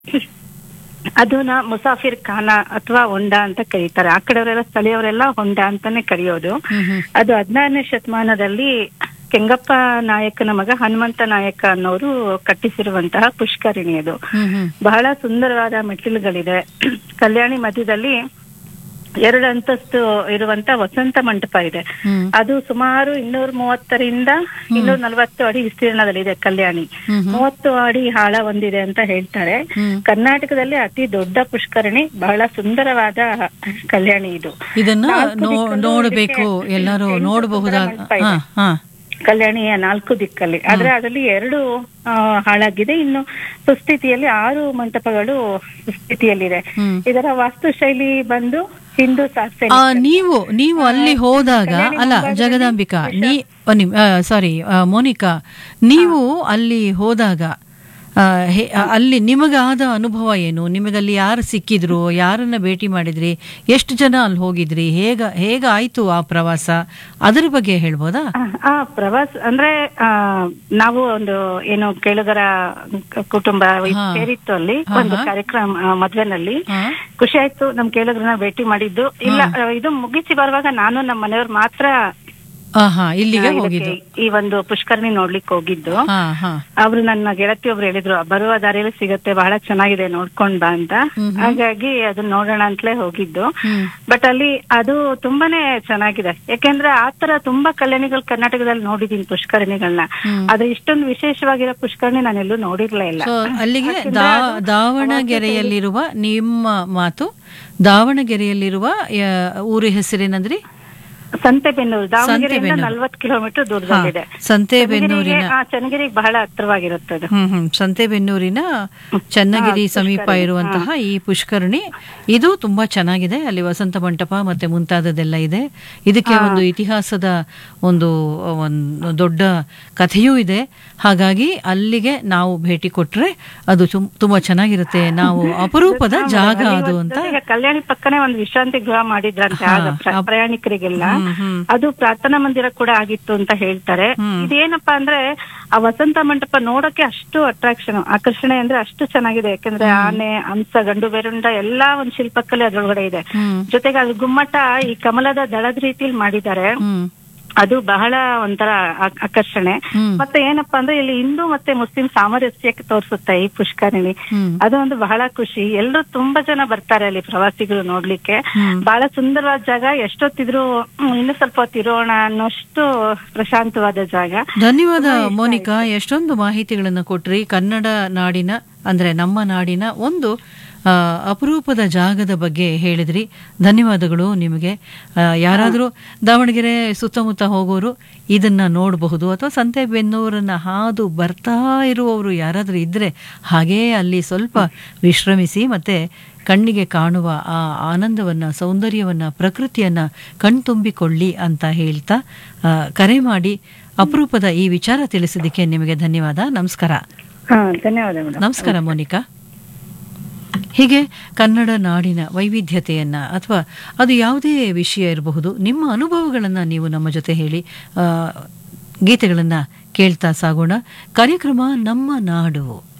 ಅದನ್ನ ಮುಸಾಫಿರ್ ಖಾನ ಅಥವಾ ಹೊಂಡ ಅಂತ ಕರೀತಾರೆ ಆ ಕಡೆಯವರೆಲ್ಲ ಸ್ಥಳೀಯವರೆಲ್ಲ ಹೊಂಡ ಅಂತಾನೆ ಕರೆಯೋದು ಹ್ಮ್ ಹ್ಮ್ ಅದು ಹದಿನಾರನೇ ಶತಮಾನದಲ್ಲಿ ಕೆಂಗಪ್ಪ ನಾಯಕನ ಮಗ ಹನುಮಂತ ನಾಯಕ ಅನ್ನೋರು ಕಟ್ಟಿಸಿರುವಂತಹ ಪುಷ್ಕರಿಣಿ ಅದು ಹ್ಮ್ ಹ್ಮ್ ಬಹಳ ಸುಂದರವಾದ ಮೆಟ್ಟಿಲುಗಳಿದೆ ಕಲ್ಯಾಣಿ ಮಧ್ಯದಲ್ಲಿ ಎರಡು ಅಂತಸ್ತು ಇರುವಂತ ವಸಂತ ಮಂಟಪ ಇದೆ ಹ್ಮ್ ಅದು ಸುಮಾರು ಇನ್ನೂರ ಮೂವತ್ತರಿಂದ ಇನ್ನೂರ ನಲವತ್ತು ಅಡಿ ವಿಸ್ತೀರ್ಣದಲ್ಲಿದೆ ಕಲ್ಯಾಣಿ ಹ್ಮ್ ಹ್ಮ್ ಮೂವತ್ತು ಅಡಿ ಆಳ ಹೊಂದಿದೆ ಅಂತ ಹೇಳ್ತಾರೆ ಹ್ಮ್. ಕರ್ನಾಟಕದಲ್ಲಿ ಅತಿ ದೊಡ್ಡ ಪುಷ್ಕರಣಿ ಬಹಳ ಸುಂದರವಾದ ಕಲ್ಯಾಣಿ ಇದು ಇದನ್ನ ನಾಲ್ಕು ನೋ ದಿಕ್ಕಲ್ಲೂ ನೋಡಬೇಕು ಇದಕ್ಕೆ ಎಲ್ಲರೂ ಎಂಟು ನೋಡಬಹುದಾದ ಸುಂದರ ಮಂಟಪ ಹಾ ಇದೆ. ಹಾ ಕಲ್ಯಾಣಿಯ ನಾಲ್ಕು ದಿಕ್ಕಲ್ಲಿ ಆದ್ರೆ ಅದರಲ್ಲಿ ಎರಡು ಆ, ಹಾಳಾಗಿದೆ ಇನ್ನು ಸುಸ್ಥಿತಿಯಲ್ಲಿ ಆರು ಮಂಟಪಗಳು ಸುಸ್ಥಿತಿಯಲ್ಲಿದೆ ಹ್ಮ್ ಇದರ ವಾಸ್ತುಶೈಲಿ ಬಂದು ಹಿಂದೂ ಶಾಸ್ತ್ರ ಆ, ನೀವು ನೀವು ಅಲ್ಲಿ ಹೋದಾಗ ಕಲ್ಯಾಣಿ ಅಲ್ಲ ಮುಂಭಾಗದಲ್ಲಿ ಜಗದಾಂಬಿಕಾ ನೀ ಸಾರಿ ಮೋನಿಕಾ ನೀವು ಅಲ್ಲಿ ಹೋದಾಗ ಆ, ಹೆ- ಅಲ್ಲಿ ನಿಮಗಾದ ಅನುಭವ ಏನು ನಿಮಗಲ್ಲಿ ಯಾರು ಸಿಕ್ಕಿದ್ರು ಯಾರನ್ನ ಭೇಟಿ ಮಾಡಿದ್ರಿ ಎಷ್ಟು ಜನ ಅಲ್ಲಿ ಹೋಗಿದ್ರಿ ಹೇಗ ಹೇಗಾಯ್ತು ಆ ಪ್ರವಾಸ ಅದರ ಬಗ್ಗೆ ಹೇಳ್ಬೋದಾ ಆ ಪ್ರವಾಸ ಅಂದ್ರೆ ಆ ನಾವು ಒಂದು ಏನು ಕೇಳುಗರ ಕುಟುಂಬ ಹಾ. ಸೇರಿತ್ತು ಅಲ್ಲಿ ಹಾ, ಒಂದು ಹಾ. ಕಾರ್ಯಕ್ರಮ ಆ, ಮದ್ವೆನಲ್ಲಿ ಹಾ. ಖುಷಿ ಆಯ್ತು ನಮ್ ಕೇಳುಗರನ್ನ ಭೇಟಿ ಮಾಡಿದ್ದು ಇಲ್ಲ ಆ, ಇದು ಮುಗಿಸಿ ಬರುವಾಗ ನಾನು ನಮ್ಮ ಮನೆಯವ್ರು ಮಾತ್ರ ಆ, ಹಾ ಇಲ್ಲಿಗೆ ಆ, ಇದಕ್ಕೆ ಹೋಗಿದ್ದು ಈ ಒಂದು ಪುಷ್ಕರಣಿ ನೋಡ್ಲಿಕ್ಕೆ ಹೋಗಿದ್ದು ಹಾ ಹಾ ಅವ್ರು ನನ್ನ ಗೆಳತಿ ಒಬ್ರು ಹೇಳಿದ್ರು ಬರುವ ದಾರಿಯಲ್ಲಿ ಸಿಗತ್ತೆ ಬಹಳ ಚೆನ್ನಾಗಿದೆ ನೋಡ್ಕೊಂಡ್ ಬಾ ಅಂತ ಹ್ಮ್. ಹಾಗಾಗಿ ಅದನ್ನ ನೋಡೋಣ ಅಂತಲೇ ಹೋಗಿದ್ದು ಹ್ಮ್ ಬಟ್ ಅಲ್ಲಿ ಅದು ತುಂಬಾನೇ ಚೆನ್ನಾಗಿದೆ ಯಾಕೆಂದ್ರೆ ಆತರ ತುಂಬಾ ಕಲ್ಯಾಣಿಗಳು ಕರ್ನಾಟಕದಲ್ಲಿ ನೋಡಿದೀನಿ ಪುಷ್ಕರಣಿಗಳನ್ನ ಹ್ಮ್. ಆದ್ರೆ ಇಷ್ಟೊಂದು ವಿಶೇಷವಾಗಿರೋ ಪುಷ್ಕರಣಿ ನಾನೆಲ್ಲೂ ನೋಡಿರ್ಲೇ ಇಲ್ಲ ಸೊ ಅಲ್ಲಿಗೆ ಯಾಕೆಂದ್ರೆ ದಾ ಅದು ದಾವಣಗೆರೆಯಲ್ಲಿರುವ ನಿಮ್ಮ ಮಾತು ದಾವಣಗೆರೆಯಲ್ಲಿರುವ ಆ, ಊರ ಹೆಸರೇನಂದ್ರಿ ಸಂತೆಬೆನ್ನೂರು ದಾವಣಗೆರೆಯಿಂದ ಸಂತೆಬೆನ್ನೂರು. ನಲ್ವತ್ ಕಿಲೋಮೀಟರ್ ದೂರದಲ್ಲಿದೆ ಹಾ, ಸಂತೆಬೆನ್ನೂರಿನ ಆ ಚನ್ನಗಿರಿಗೆ ಬಹಳ ಹತ್ರವಾಗಿರುತ್ತೆ ಅದು ಹ್ಮ್ ಹ್ಮ್ ಸಂತೆಬೆನ್ನೂರಿನ ಚನ್ನಗಿರಿ ಸಮೀಪ ಇರುವಂತಹ ಈ ಪುಷ್ಕರಣಿ ಇದು ತುಂಬಾ ಚೆನ್ನಾಗಿದೆ ಅಲ್ಲಿ ವಸಂತ ಮಂಟಪ ಮತ್ತೆ ಮುಂತಾದದೆಲ್ಲ ಇದೆ ಇದಕ್ಕೆ ಒಂದು ಇತಿಹಾಸದ ಒಂದು ಒಂದು ದೊಡ್ಡ ಕಥೆಯೂ ಇದೆ ಹಾಗಾಗಿ ಅಲ್ಲಿಗೆ ನಾವು ಭೇಟಿ ಕೊಟ್ರೆ ಅದು ತುಂ- ತುಂಬಾ ಚೆನ್ನಾಗಿರುತ್ತೆ ನಾವು ಅಪರೂಪದ ಜಾಗ ಅದು ಅಂತ ಈಗ ಕಲ್ಯಾಣಿ ಪಕ್ಕನೆ ಒಂದು ವಿಶ್ರಾಂತಿ ಗೃಹ ಮಾಡಿದ್ರಂತೆ ಆಗ ಪ್ರ- ಪ್ರಯಾಣಿಕರಿಗೆಲ್ಲ ಹ್ಮ್, ಹ್ಮ್. ಅದು ಪ್ರಾರ್ಥನಾ ಮಂದಿರ ಕೂಡ ಆಗಿತ್ತು ಅಂತ ಹೇಳ್ತಾರೆ ಇದೇನಪ್ಪಾ ಅಂದ್ರೆ ಆ ವಸಂತ ಮಂಟಪ ನೋಡಕ್ಕೆ ಅಷ್ಟು ಅಟ್ರಾಕ್ಷನ್ ಆಕರ್ಷಣೆ ಅಂದ್ರೆ ಅಷ್ಟು ಚೆನ್ನಾಗಿದೆ ಯಾಕಂದ್ರೆ ಆನೆ ಹಂಸ ಗಂಡು ಬೇರುಂಡ ಎಲ್ಲಾ ಒಂದ್ ಶಿಲ್ಪಕಲೆ ಅದ್ರೊಳಗಡೆ ಇದೆ ಹ್ಮ್ ಜೊತೆಗೆ ಅದು ಗುಮ್ಮಟ ಈ ಕಮಲದ ದಳದ ರೀತಿಯಲ್ಲಿ ಮಾಡಿದ್ದಾರೆ ಹ್ಮ್ ಅದು ಬಹಳ ಒಂಥರ ಆ- ಆಕರ್ಷಣೆ ಹ್ಮ್. ಮತ್ತೆ ಏನಪ್ಪಾ ಅಂದ್ರೆ ಇಲ್ಲಿ ಹಿಂದೂ ಮತ್ತೆ ಮುಸ್ಲಿಂ ಸಾಮರಸ್ಯಕ್ಕೆ ತೋರಿಸುತ್ತೆ ಈ ಪುಷ್ಕರಣಿ ಹ್ಮ್. ಅದು ಒಂದು ಬಹಳ ಖುಷಿ ಎಲ್ಲರೂ ತುಂಬಾ ಜನ ಬರ್ತಾರೆ ಅಲ್ಲಿ ಪ್ರವಾಸಿಗರು ನೋಡ್ಲಿಕ್ಕೆ ಹ್ಮ್. ಬಹಳ ಸುಂದರವಾದ ಜಾಗ ಎಷ್ಟೊತ್ತಿದ್ರು ಹ್ಮ್, ಇನ್ನು ಸ್ವಲ್ಪ ಹೊತ್ತು ಇರೋಣ ಅನ್ನೋಷ್ಟು ಪ್ರಶಾಂತವಾದ ಜಾಗ ಧನ್ಯವಾದ ಮೋನಿಕಾ ಎಷ್ಟೊಂದು ಮಾಹಿತಿಗಳನ್ನು ಕೊಟ್ರಿ ಕನ್ನಡ ನಾಡಿನ ಅಂದ್ರೆ ನಮ್ಮ ನಾಡಿನ ಒಂದು ಆ, ಅಪರೂಪದ ಜಾಗದ ಬಗ್ಗೆ ಹೇಳಿದ್ರಿ ಧನ್ಯವಾದಗಳು ನಿಮಗೆ ಆ, ಯಾರಾದರೂ ದಾವಣಗೆರೆ ಸುತ್ತಮುತ್ತ ಹೋಗೋರು ಇದನ್ನ ನೋಡಬಹುದು ಅಥವಾ ಸಂತೆಬೆನ್ನೂರನ್ನ ಹಾದು ಬರ್ತಾ ಇರುವವರು ಯಾರಾದರೂ ಇದ್ರೆ ಹಾಗೇ ಅಲ್ಲಿ ಸ್ವಲ್ಪ ವಿಶ್ರಮಿಸಿ ಮತ್ತೆ ಕಣ್ಣಿಗೆ ಕಾಣುವ ಆ ಆನಂದವನ್ನ ಸೌಂದರ್ಯವನ್ನ ಪ್ರಕೃತಿಯನ್ನ ಕಣ್ತುಂಬಿಕೊಳ್ಳಿ ಅಂತ ಹೇಳ್ತಾ ಆ, ಕರೆ ಮಾಡಿ ಅಪರೂಪದ ಈ ವಿಚಾರ ತಿಳಿಸಿದ್ದಕ್ಕೆ ನಿಮಗೆ ಧನ್ಯವಾದ ನಮಸ್ಕಾರ ಹಾ ಧನ್ಯವಾದ ಮೇಡಮ್ ನಮಸ್ಕಾರ ಮೋನಿಕಾ ಹೀಗೆ ಕನ್ನಡ ನಾಡಿನ ವೈವಿಧ್ಯತೆಯನ್ನ ಅಥವಾ ಅದು ಯಾವುದೇ ವಿಷಯ ಇರಬಹುದು ನಿಮ್ಮ ಅನುಭವಗಳನ್ನು ನೀವು ನಮ್ಮ ಜೊತೆ ಹೇಳಿ ಆ, ಗೀತೆಗಳನ್ನ ಕೇಳ್ತಾ ಸಾಗೋಣ ಕಾರ್ಯಕ್ರಮ ನಮ್ಮ ನಾಡು